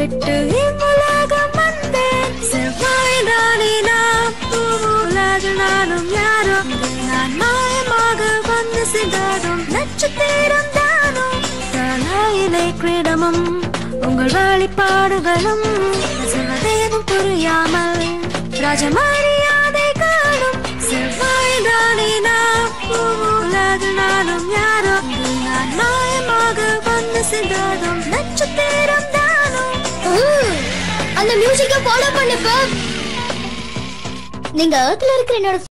விட்டு இவ்வுலகம் வந்தேன் செவ்வாய் தானே நான் பூவுலகு நானும் யாரோ நான் மாயமாக வந்து சென்றாடும் நட்சத்திரம் தானோ தலையிலே கிரீடமும் உங்கள் வழிபாடுகளும் சொல்வதேதும் புரியாமல் ராஜமரியாதை காணும் செவ்வாய் தானே நான் பூவுலகு நானும் யாரோ நான் மாயமாக வந்து சென்றாடும் நட்சத்திரம் தானோ அந்த மியூசிக்க ஃபாலோ பண்ணு பாப் நீங்க ஏர்த்ல இருக்கிற என்னோட